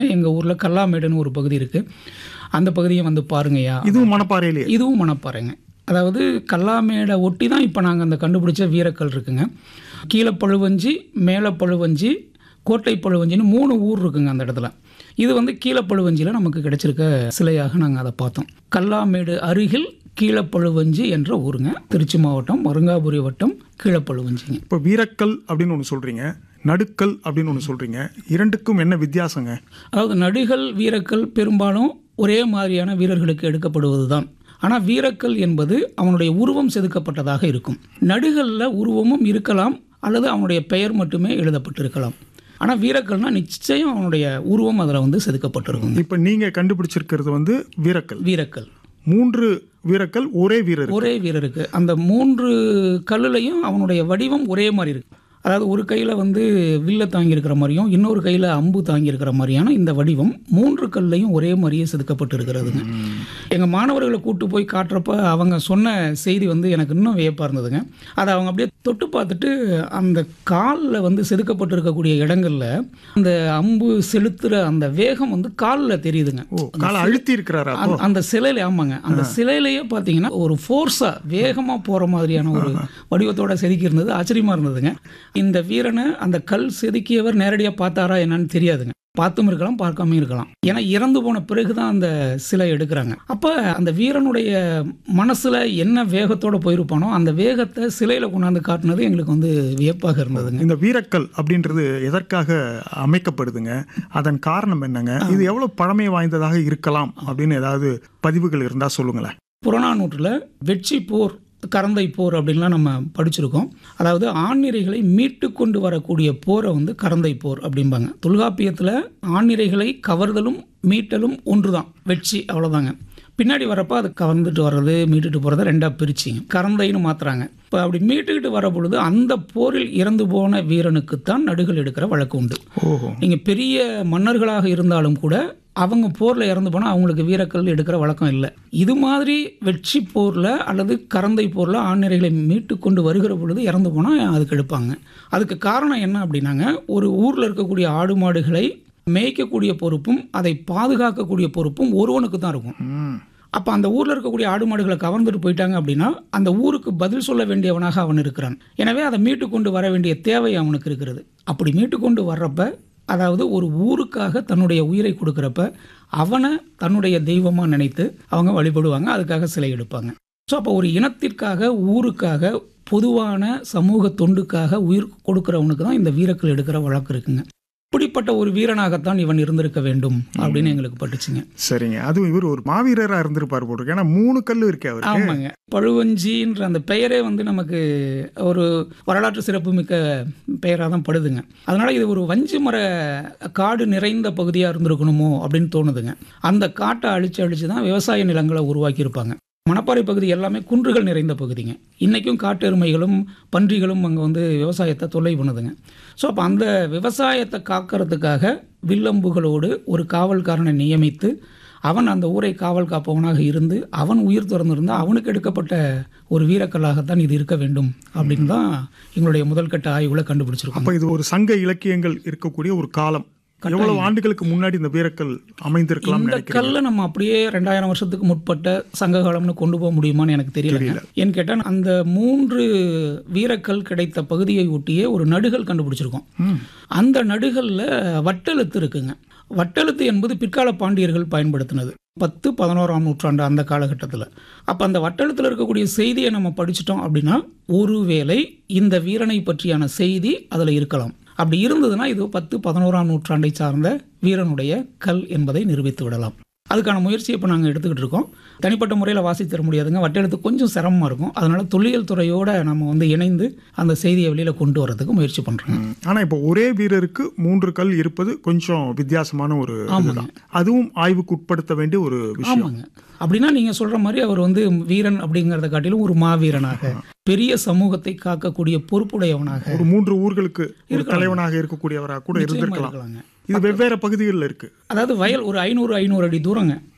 எங்கள் ஊரில் கல்லாமேடுன்னு ஒரு பகுதி இருக்குது அந்த பகுதியை வந்து பாருங்கய்யா இதுவும் மணப்பாறையிலேயே இதுவும் மணப்பாறைங்க அதாவது கல்லாமேடை ஒட்டி தான் இப்போ நாங்கள் அந்த கண்டுபிடிச்ச வீரக்கல் இருக்குங்க கீழே பழுவஞ்சி மேலே பழுவஞ்சி கோட்டை பழுவஞ்சின்னு மூணு ஊர் இருக்குங்க அந்த இடத்துல இது வந்து கீழே பழுவஞ்சியில் நமக்கு கிடைச்சிருக்க சிலையாக நாங்கள் அதை பார்த்தோம் கல்லாமேடு அருகில் கீழப்பழுவஞ்சி என்ற ஊருங்க திருச்சி மாவட்டம் மருங்காபுரி வட்டம் கீழப்பழுவஞ்சிங்க இப்போ வீரக்கல் அப்படின்னு ஒன்று சொல்கிறீங்க நடுக்கல் அப்படின்னு ஒன்று சொல்கிறீங்க இரண்டுக்கும் என்ன வித்தியாசங்க அதாவது நடுகள் வீரக்கல் பெரும்பாலும் ஒரே மாதிரியான வீரர்களுக்கு எடுக்கப்படுவது தான் ஆனால் வீரக்கல் என்பது அவனுடைய உருவம் செதுக்கப்பட்டதாக இருக்கும் நடுகளில் உருவமும் இருக்கலாம் அல்லது அவனுடைய பெயர் மட்டுமே எழுதப்பட்டிருக்கலாம் ஆனால் வீரக்கல்னா நிச்சயம் அவனுடைய உருவம் அதில் வந்து செதுக்கப்பட்டிருக்கும் இப்போ நீங்கள் கண்டுபிடிச்சிருக்கிறது வந்து வீரக்கல் வீரக்கல் மூன்று வீரக்கல் ஒரே வீரர் ஒரே வீரருக்கு அந்த மூன்று கல்லுலையும் அவனுடைய வடிவம் ஒரே மாதிரி இருக்கு அதாவது ஒரு கையில் வந்து வில்ல தாங்கியிருக்கிற மாதிரியும் இன்னொரு கையில் அம்பு தாங்கியிருக்கிற மாதிரியான இந்த வடிவம் மூன்று கல்லையும் ஒரே மாதிரியே செதுக்கப்பட்டு இருக்கிறதுங்க எங்கள் மாணவர்களை கூட்டு போய் காட்டுறப்ப அவங்க சொன்ன செய்தி வந்து எனக்கு இன்னும் வியப்பாக இருந்ததுங்க அதை அவங்க அப்படியே தொட்டு பார்த்துட்டு அந்த காலில் வந்து செதுக்கப்பட்டிருக்கக்கூடிய இடங்கள்ல அந்த அம்பு செலுத்துகிற அந்த வேகம் வந்து காலில் தெரியுதுங்க ஓ காலை அழுத்தி இருக்கிறாரா அப்போ அந்த- அந்த சிலையில ஆமாங்க அந்த சிலையிலேயே பார்த்தீங்கன்னா ஒரு ஃபோர்ஸா வேகமா போற மாதிரியான ஒரு வடிவத்தோட செதுக்கி இருந்தது ஆச்சரியமா இருந்ததுங்க இந்த வீரனை அந்த கல் செதுக்கியவர் நேரடியாக பார்த்தாரா என்னன்னு தெரியாதுங்க பார்த்தும் இருக்கலாம் பார்க்காம இருக்கலாம் ஏன்னா இறந்து போன பிறகுதான் அந்த சிலை எடுக்கிறாங்க அப்ப அந்த வீரனுடைய மனசுல என்ன வேகத்தோட போயிருப்பானோ அந்த வேகத்தை சிலையில கொண்டாந்து காட்டுனது எங்களுக்கு வந்து வியப்பாக இருந்ததுங்க இந்த வீரக்கல் அப்படின்றது எதற்காக அமைக்கப்படுதுங்க அதன் காரணம் என்னங்க இது எவ்வளவு பழமை வாய்ந்ததாக இருக்கலாம் அப்படின்னு ஏதாவது பதிவுகள் இருந்தா சொல்லுங்களேன் புறநானூற்றில் வெற்றி போர் கரந்தை போர் அப்படின்லாம் நம்ம படிச்சிருக்கோம் அதாவது ஆண்நிறைகளை மீட்டு கொண்டு வரக்கூடிய போரை வந்து கரந்தை போர் அப்படிம்பாங்க தொல்காப்பியத்தில் ஆண்நிறைகளை கவர்தலும் மீட்டலும் ஒன்று தான் வெற்றி அவ்வளோதாங்க பின்னாடி வரப்போ அது கவர்ந்துட்டு வர்றது மீட்டுட்டு போகிறத ரெண்டாக பிரிச்சிங்க கரந்தைன்னு மாத்துறாங்க இப்போ அப்படி மீட்டுக்கிட்டு வர பொழுது அந்த போரில் இறந்து போன வீரனுக்குத்தான் நடுகள் எடுக்கிற வழக்கு உண்டு ஓஹோ நீங்கள் பெரிய மன்னர்களாக இருந்தாலும் கூட அவங்க போரில் இறந்து போனால் அவங்களுக்கு வீரக்கல் எடுக்கிற வழக்கம் இல்லை இது மாதிரி வெற்றி போரில் அல்லது கரந்தை போரில் ஆண்நிறைகளை மீட்டு கொண்டு வருகிற பொழுது இறந்து போனால் அதுக்கு எடுப்பாங்க அதுக்கு காரணம் என்ன அப்படின்னாங்க ஒரு ஊரில் இருக்கக்கூடிய ஆடு மாடுகளை மேய்க்கக்கூடிய பொறுப்பும் அதை பாதுகாக்கக்கூடிய பொறுப்பும் ஒருவனுக்கு தான் இருக்கும் ம் அப்போ அந்த ஊரில் இருக்கக்கூடிய ஆடு மாடுகளை கவர்ந்துட்டு போயிட்டாங்க அப்படின்னா அந்த ஊருக்கு பதில் சொல்ல வேண்டியவனாக அவன் இருக்கிறான் எனவே அதை மீட்டு கொண்டு வர வேண்டிய தேவை அவனுக்கு இருக்கிறது அப்படி மீட்டு கொண்டு வர்றப்ப அதாவது ஒரு ஊருக்காக தன்னுடைய உயிரை கொடுக்குறப்ப அவனை தன்னுடைய தெய்வமாக நினைத்து அவங்க வழிபடுவாங்க அதுக்காக சிலை எடுப்பாங்க ஸோ அப்போ ஒரு இனத்திற்காக ஊருக்காக பொதுவான சமூக தொண்டுக்காக உயிர் கொடுக்குறவனுக்கு தான் இந்த வீரக்கள் எடுக்கிற வழக்கு இருக்குங்க இப்படிப்பட்ட ஒரு வீரனாகத்தான் இவன் இருந்திருக்க வேண்டும் அப்படின்னு எங்களுக்கு பட்டுச்சுங்க சரிங்க அதுவும் இவர் ஒரு மாவீரரா இருந்திருப்பார் போட்டிருக்கு ஏன்னா மூணு கல் இருக்கே அவருக்கு ஆமாங்க பழுவஞ்சின்ற அந்த பெயரே வந்து நமக்கு ஒரு வரலாற்று சிறப்புமிக்க பெயராக தான் படுதுங்க அதனால இது ஒரு வஞ்சி மர காடு நிறைந்த பகுதியாக இருந்திருக்கணுமோ அப்படின்னு தோணுதுங்க அந்த காட்டை அழிச்சு அழிச்சு தான் விவசாய நிலங்களை உருவாக்கியிருப்பாங்க மணப்பாறை பகுதி எல்லாமே குன்றுகள் நிறைந்த பகுதிங்க இன்றைக்கும் காட்டு எருமைகளும் பன்றிகளும் அங்கே வந்து விவசாயத்தை தொல்லை பண்ணுதுங்க ஸோ அப்போ அந்த விவசாயத்தை காக்கிறதுக்காக வில்லம்புகளோடு ஒரு காவல்காரனை நியமித்து அவன் அந்த ஊரை காவல் காப்பவனாக இருந்து அவன் உயிர் துறந்திருந்தால் அவனுக்கு எடுக்கப்பட்ட ஒரு வீரக்கல்லாகத்தான் இது இருக்க வேண்டும் அப்படின்னு தான் எங்களுடைய முதல்கட்ட ஆய்வுகளை கண்டுபிடிச்சிருக்கோம் அப்ப இது ஒரு சங்க இலக்கியங்கள் இருக்கக்கூடிய ஒரு காலம் எவ்வளவு ஆண்டுகளுக்கு முன்னாடி இந்த வீரக்கல் அமைந்திருக்கலாம் இந்த கல்லை நம்ம அப்படியே ரெண்டாயிரம் வருஷத்துக்கு முற்பட்ட சங்க காலம்னு கொண்டு போக முடியுமான்னு எனக்கு தெரியல ஏன்னு கேட்டால் அந்த மூன்று வீரக்கல் கிடைத்த பகுதியை ஒட்டியே ஒரு நடுகள் கண்டுபிடிச்சிருக்கோம் அந்த நடுகளில் வட்டெழுத்து இருக்குங்க வட்டெழுத்து என்பது பிற்கால பாண்டியர்கள் பயன்படுத்தினது பத்து பதினோராம் நூற்றாண்டு அந்த காலகட்டத்தில் அப்போ அந்த வட்டெழுத்தில் இருக்கக்கூடிய செய்தியை நம்ம படிச்சிட்டோம் அப்படின்னா ஒருவேளை இந்த வீரனை பற்றியான செய்தி அதில் இருக்கலாம் அப்படி இருந்ததுன்னா இது பத்து பதினோராம் நூற்றாண்டை சார்ந்த வீரனுடைய கல் என்பதை நிரூபித்து விடலாம் அதுக்கான முயற்சியை இப்போ நாங்கள் எடுத்துக்கிட்டு இருக்கோம் தனிப்பட்ட முறையில் வாசித்து தர முடியாதுங்க வட்டெழுத்து கொஞ்சம் சிரமமாக இருக்கும் அதனால் தொல்லியல் துறையோட நம்ம வந்து இணைந்து அந்த செய்தியை வெளியில் கொண்டு வரதுக்கு முயற்சி பண்ணுறோங்க ம். ஆனா இப்போ ஒரே வீரருக்கு மூன்று கல் இருப்பது கொஞ்சம் வித்தியாசமான ஒரு இதுதான் அதுவும் ஆய்வுக்கு உட்படுத்த வேண்டிய ஒரு விஷயம் ஆமாங்க அப்படின்னா நீங்கள் சொல்கிற மாதிரி அவர் வந்து வீரன் அப்படிங்கிறத காட்டிலும் ஒரு மாவீரனாக பெரிய சமூகத்தை காக்கக்கூடிய பொறுப்புடையவனாக ஒரு மூன்று ஊர்களுக்கு ஒரு தலைவனாக இருக்கக்கூடியவராக கூட நிச்சயமா இருந்திருக்கலாம் இருக்கலாங்க இது வெவ்வேறு பகுதிகளில் இருக்கு அதாவது வயல் ஒரு ஐநூறு ஐநூறு அடி தூரங்க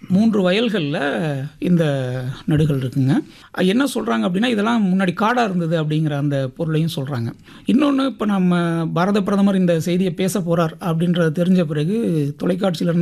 மூன்று வயல்களில் இந்த நடுகள் இருக்குங்க அது என்ன சொல்கிறாங்க அப்படின்னா இதெல்லாம் முன்னாடி காடாக இருந்தது அப்படிங்கிற அந்த பொருளையும் சொல்கிறாங்க இன்னொன்று இப்போ நம்ம பாரத பிரதமர் இந்த செய்தியை பேச போகிறார் அப்படின்றது தெரிஞ்ச பிறகு தொலைக்காட்சியில்